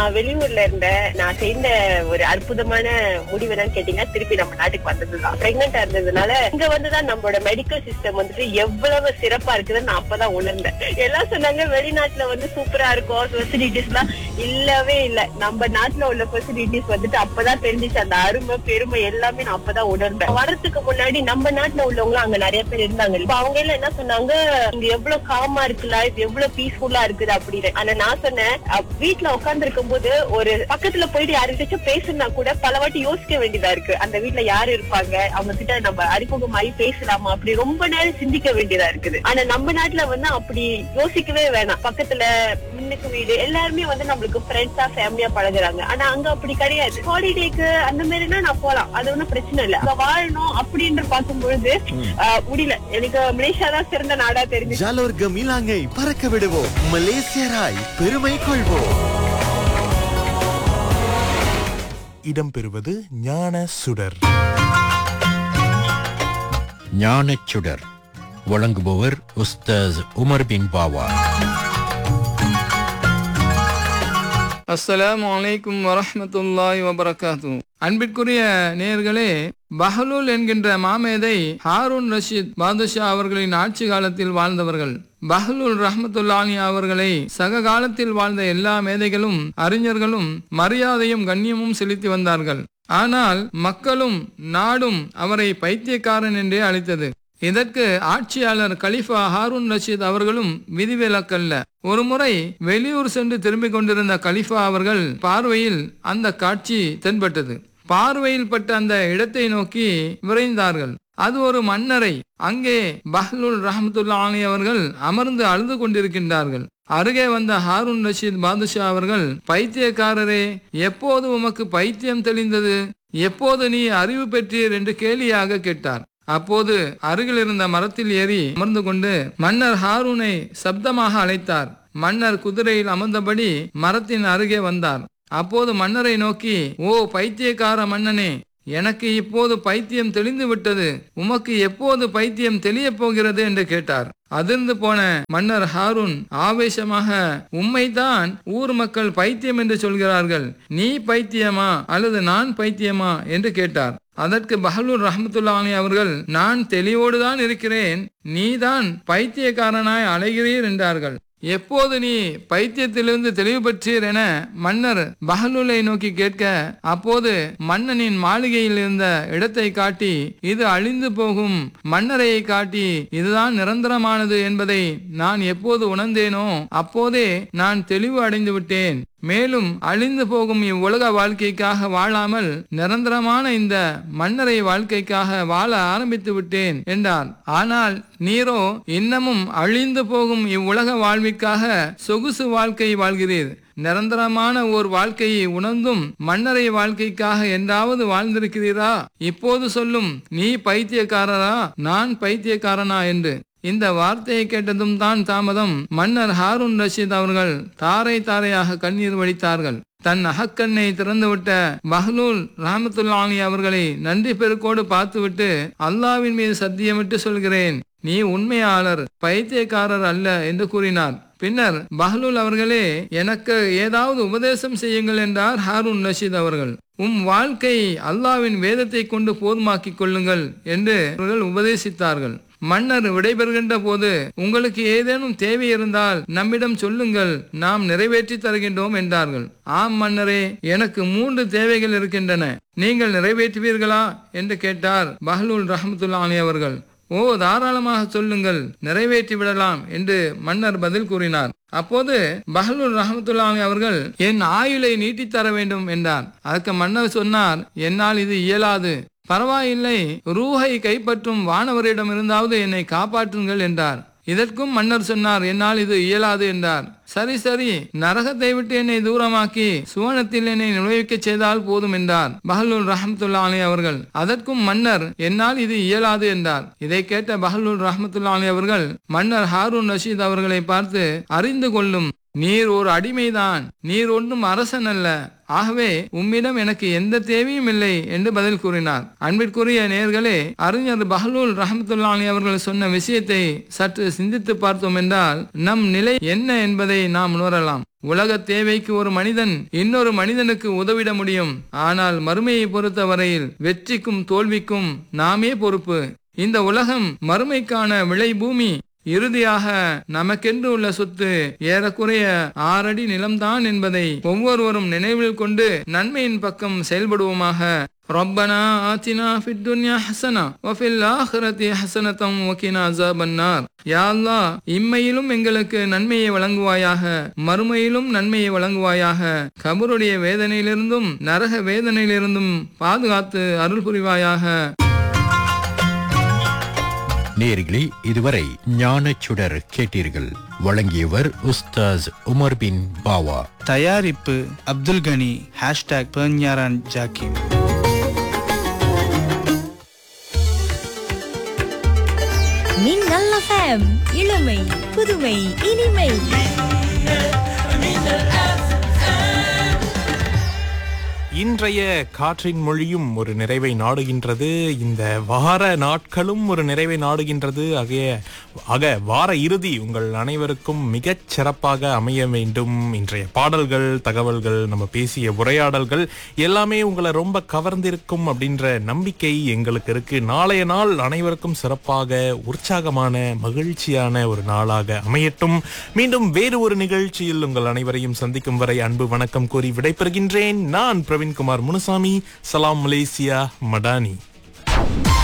நான் வெளியூர்ல இருந்தேன் நான் செய்த ஒரு அற்புதமான முடிவு என்னன்னு கேட்டீங்கன்னா திருப்பி நம்ம நாட்டுக்கு வந்ததுதான் பிரெக்னெண்டா இருந்ததுனால இங்க வந்துதான் நம்மளோட மெடிக்கல் சிஸ்டம் வந்துட்டு எவ்வளவு சிறப்பா இருக்குதுன்னு நான் அப்பதான் உணர்ந்தேன் எல்லாம் சொன்னாங்க வெளிநாட்டுல வந்து சூப்பரா இருக்கும் ஃபெசிலிட்டிஸ் எல்லாம் இல்லவே இல்ல நம்ம நாட்டுல உள்ள ஃபெசிலிட்டிஸ் வந்துட்டு அப்பதான் தெரிஞ்சுச்சு அந்த அருமை பெருமை எல்லாமே நான் அப்பதான் உணர்ந்தேன் வரதுக்கு முன்னாடி நம்ம நாட்டுல உள்ளவங்க அங்க நிறைய பேர் இருந்தாங்க இப்ப அவங்க எல்லாம் என்ன சொன்னாங்க இங்க எவ்வளவு காமா இருக்கு லைஃப் எவ்வளவு பீஸ்ஃபுல்லா இருக்குது அப்படின்னு ஆனா நான் சொன்னேன் அஹ், வீட்ல உட்கார்ந்து இருக்கும் போது ஒரு பக்கத்துல போயிட்டு யாருக்கிட்டாச்சும் பேசுனா கூட பல வாட்டி யோசிக்க வேண்டியதா இருக்கு அந்த வீட்ல யாரு இருப்பாங்க அவங்க கிட்ட நம்ம அறிமுகமாயி பேசலாமா அப்படி ரொம்ப நேரம் சிந்திக்க வேண்டியதா இருக்குது ஆனா நம்ம நாட்டுல வந்து அப்படி யோசிக்கவே வேணாம் பக்கத்துல முன்னுக்கு வீடு எல்லாருமே வந்து நம்மளுக்கு ஃப்ரெண்ட்ஸா ஃபேமிலியா பழகுறாங்க ஆனா அங்க அப்படி கிடையாது ஹாலிடேக்கு அந்த மாதிரினா நான் போலாம் அது ஒண்ணும் பிரச்சனை இல்ல அங்க வாழணும் அப்படின்னு பார்க்கும்பொழுது ஆஹ், முடியல எனக்கு மலேசியா தான் சிறந்த நாடா தெரிஞ்சு ஜாலோர் கமிலாங்கை பறக்க விடுவோம் மலேசியராய் பெருமை கொள்வோம் இடம்பெறுவது ஞான சுடர் ஞானச்சுடர் வழங்குபவர் உஸ்தாஸ் உமர் பின் பாவா அஸ்ஸலாமு அலைக்கும் வரஹ்மத்துல்லாஹி வபரகாத்து அன்பிற்குரிய நேயர்களே பஹலூல் என்கின்ற மாமேதை ஹாரூன் ரஷீத் பாதுஷா அவர்களின் ஆட்சி காலத்தில் வாழ்ந்தவர்கள் பஹ்லூல் ரஹ்மத்துல்லானி அவர்களை சக காலத்தில் வாழ்ந்த எல்லா மேதைகளும் அறிஞர்களும் மரியாதையும் கண்ணியமும் செலுத்தி வந்தார்கள் ஆனால் மக்களும் நாடும் அவரை பைத்தியக்காரன் என்றே அழைத்தது இதற்கு ஆட்சியாளர் கலிஃபா ஹாரூன் ரஷீத் அவர்களும் விதிவிலக்கல்ல ஒருமுறை வெளியூர் சென்று திரும்பிக் கொண்டிருந்த கலிஃபா அவர்கள் பார்வையில் அந்த காட்சி தென்பட்டது பார்வையில் பட்ட அந்த இடத்தை நோக்கி விரைந்தார்கள் அது ஒரு மன்னரை அங்கே பஹ்லுல் ரஹமத்துல்லா ஆலி அவர்கள் அமர்ந்து அழுது கொண்டிருக்கின்றார்கள் அருகே வந்த ஹாரூன் ரஷீத் பாதுஷா அவர்கள் பைத்தியக்காரரே எப்போது உமக்கு பைத்தியம் தெளிந்தது எப்போது நீ அறிவு பெற்றீர் என்று கேலியாக கேட்டார் அப்போது அருகில் இருந்த மரத்தில் ஏறி அமர்ந்து கொண்டு மன்னர் ஹாரூனை சப்தமாக அழைத்தார் மன்னர் குதிரையில் அமர்ந்தபடி மரத்தின் அருகே வந்தார் அப்போது மன்னரை நோக்கி ஓ பைத்தியக்கார மன்னனே எனக்கு இப்போது பைத்தியம் தெளிந்து விட்டது உமக்கு எப்போது பைத்தியம் தெளியப் போகிறது என்று கேட்டார் அதிர்ந்து போன மன்னர் ஹாரூன் ஆவேசமாக உம்மைதான் ஊர் மக்கள் பைத்தியம் என்று சொல்கிறார்கள் நீ பைத்தியமா அல்லது நான் பைத்தியமா என்று கேட்டார் அதற்கு பஹலூர் ரஹமத்துல்லானி அவர்கள் நான் தெளிவோடுதான் இருக்கிறேன் நீதான் பைத்தியக்காரனாய் அலைகிறீர் என்றார்கள் எப்போது நீ பைத்தியத்திலிருந்து தெளிவு பெற்றீர் என மன்னர் பஹலூலை நோக்கி கேட்க அப்போது மன்னனின் மாளிகையில் இருந்த இடத்தை காட்டி இது அழிந்து போகும் மன்னரையை காட்டி இதுதான் நிரந்தரமானது என்பதை நான் எப்போது உணர்ந்தேனோ அப்போதே நான் தெளிவு அடைந்து விட்டேன் மேலும் அழிந்து போகும் இவ்வுலக வாழ்க்கைக்காக வாழாமல் நிரந்தரமான இந்த மன்னரை வாழ்க்கைக்காக வாழ ஆரம்பித்து விட்டேன் என்றார் ஆனால் நீரோ இன்னமும் அழிந்து போகும் இவ்வுலக வாழ்விற்காக சொகுசு வாழ்க்கை வாழ்கிறீர் நிரந்தரமான ஓர் வாழ்க்கையை உணர்ந்தும் மன்னரை வாழ்க்கைக்காக என்றாவது வாழ்ந்திருக்கிறீரா இப்போது சொல்லும் நீ பைத்தியக்காரரா நான் பைத்தியக்காரனா என்று இந்த வார்த்தையை கேட்டதும் தான் தாமதம் மன்னர் ஹாரூன் ரஷீத் அவர்கள் தாரை தாரையாக கண்ணீர் வடித்தார்கள் தன் அகக்கண்ணை திறந்துவிட்ட பஹ்லூல் ரஹமத்துல்லானி அவர்களை நன்றி பெருக்கோடு பார்த்துவிட்டு அல்லாவின் மீது சத்தியமிட்டு சொல்கிறேன் நீ உண்மையாளர் பைத்தியக்காரர் அல்ல என்று கூறினார் பின்னர் பஹ்லூல் அவர்களே எனக்கு ஏதாவது உபதேசம் செய்யுங்கள் என்றார் ஹாரூன் ரஷீத் அவர்கள் உம் வாழ்க்கை அல்லாவின் வேதத்தை கொண்டு போதுமாக்கிக் கொள்ளுங்கள் என்று அவர்கள் உபதேசித்தார்கள் மன்னர் விடைபெறுகின்ற போது உங்களுக்கு ஏதேனும் தேவை இருந்தால் நம்மிடம் சொல்லுங்கள் நாம் நிறைவேற்றி தருகின்றோம் என்றார்கள் ஆம் மன்னரே எனக்கு மூன்று தேவைகள் இருக்கின்றன நீங்கள் நிறைவேற்றுவீர்களா என்று கேட்டார் பஹ்லூல் ரஹமத்துல்லானி அவர்கள் ஓ தாராளமாக சொல்லுங்கள் நிறைவேற்றி விடலாம் என்று மன்னர் பதில் கூறினார் அப்போது பஹ்லூல் ரஹமத்துல்லாமி அவர்கள் என் ஆயுளை நீட்டித் தர வேண்டும் என்றார் அதற்கு மன்னர் சொன்னார் என்னால் இது இயலாது பரவாயில்லை ரூஹை கைப்பற்றும் வானவரிடம் இருந்தாவது என்னை காப்பாற்றுங்கள் என்றார் இதற்கும் மன்னர் சொன்னார் என்னால் இது இயலாது என்றார் சரி சரி நரகத்தை விட்டு என்னை தூரமாக்கி சுவனத்தில் என்னை நுழைவிக்க செய்தால் போதும் என்றார் பஹலூல் ரஹமத்துல்லானி அவர்கள் அதற்கும் மன்னர் என்னால் இது இயலாது என்றார் இதை கேட்ட பஹலூல் ரஹமத்துல்லானி அவர்கள் மன்னர் ஹாரூன் ரஷீத் அவர்களை பார்த்து அறிந்து கொள்ளும் நீர் ஒரு அடிமைதான் நீர் ஒன்றும் அரசன் அல்ல ஆகவே உம்மிடம் எனக்கு எந்த தேவையும் இல்லை என்று பதில் கூறினார் அன்பிற்குரிய நேர்களே அறிஞர் பஹலூல் ரஹமத்துல்லானி அவர்கள் சொன்ன விஷயத்தை சற்று சிந்தித்து பார்த்தோம் என்றால் நம் நிலை என்ன என்பதை நாம் உணரலாம் உலக தேவைக்கு ஒரு மனிதன் இன்னொரு மனிதனுக்கு உதவிட முடியும் ஆனால் மறுமையை பொறுத்தவரையில் வெற்றிக்கும் தோல்விக்கும் நாமே பொறுப்பு இந்த உலகம் மறுமைக்கான விளை பூமி இறுதியாக நமக்கென்று உள்ள சொத்து ஏறக்குறைய ஆறடி நிலம்தான் என்பதை ஒவ்வொருவரும் நினைவில் கொண்டு நன்மையின் பக்கம் செயல்படுவோமாக ربنا آتنا في الدنيا حسنة وفي الآخرة حسنة وقنا عذاب النار யா அல்லாஹ் இம்மையிலும் எங்களுக்கு நன்மையை வழங்குவாயாக மறுமையிலும் நன்மையை வழங்குவாயாக கபருடைய வேதனையிலிருந்தும் நரக வேதனையிலிருந்தும் பாதுகாத்து அருள் புரிவாயாக நேர்களே இதுவரை ஞானச்சுடர் கேட்டீர்கள் வழங்கியவர் உஸ்தாஸ் உமர் பின் பாவா தயாரிப்பு அப்துல் கனி ஹேஷ்டாக் பெர்ஞாரான் ஜாக்கிம் மின்னல் எஃப்எம் இளமை புதுமை இனிமை இன்றைய காற்றின் மொழியும் ஒரு நிறைவை நாடுகின்றது இந்த வார நாட்களும் ஒரு நிறைவை நாடுகின்றது ஆகிய ஆக வார இறுதி உங்கள் அனைவருக்கும் மிகச் சிறப்பாக அமைய வேண்டும் இன்றைய பாடல்கள் தகவல்கள் நம்ம பேசிய உரையாடல்கள் எல்லாமே உங்களை ரொம்ப கவர்ந்திருக்கும் அப்படின்ற நம்பிக்கை எங்களுக்கு இருக்கு நாளைய நாள் அனைவருக்கும் சிறப்பாக உற்சாகமான மகிழ்ச்சியான ஒரு நாளாக அமையட்டும் மீண்டும் வேறு ஒரு நிகழ்ச்சியில் உங்கள் அனைவரையும் சந்திக்கும் வரை அன்பு வணக்கம் கூறி விடைபெறுகின்றேன் நான் பிரவீன்குமார் முனுசாமி சலாம் மலேசியா மடானி